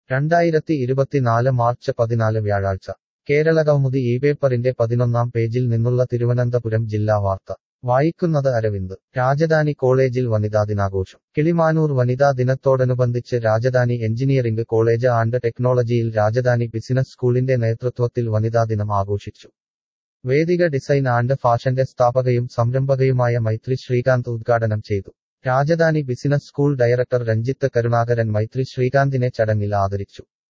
രണ്ടായിരത്തി ഇരുപത്തിനാല് മാർച്ച് പതിനാല് വ്യാഴാഴ്ച കേരളകൗമുദി ഈ പേപ്പറിന്റെ പതിനൊന്നാം പേജിൽ നിന്നുള്ള തിരുവനന്തപുരം ജില്ലാ വാർത്ത വായിക്കുന്നത് അരവിന്ദ് രാജധാനി കോളേജിൽ വനിതാ ദിനാഘോഷം കിളിമാനൂർ വനിതാ ദിനത്തോടനുബന്ധിച്ച് രാജധാനി എഞ്ചിനീയറിംഗ് കോളേജ് ആൻഡ് ടെക്നോളജിയിൽ രാജധാനി ബിസിനസ് സ്കൂളിന്റെ നേതൃത്വത്തിൽ വനിതാ ദിനം ആഘോഷിച്ചു വേദിക ഡിസൈൻ ആൻഡ് ഫാഷന്റെ സ്ഥാപകയും സംരംഭകയുമായ മൈത്രി ശ്രീകാന്ത് ഉദ്ഘാടനം ചെയ്തു Rajadhani business school director Ranjith Karunakaran Maithri ശ്രീകാന്തിനെ ചടങ്ങിൽ ആദരിച്ചു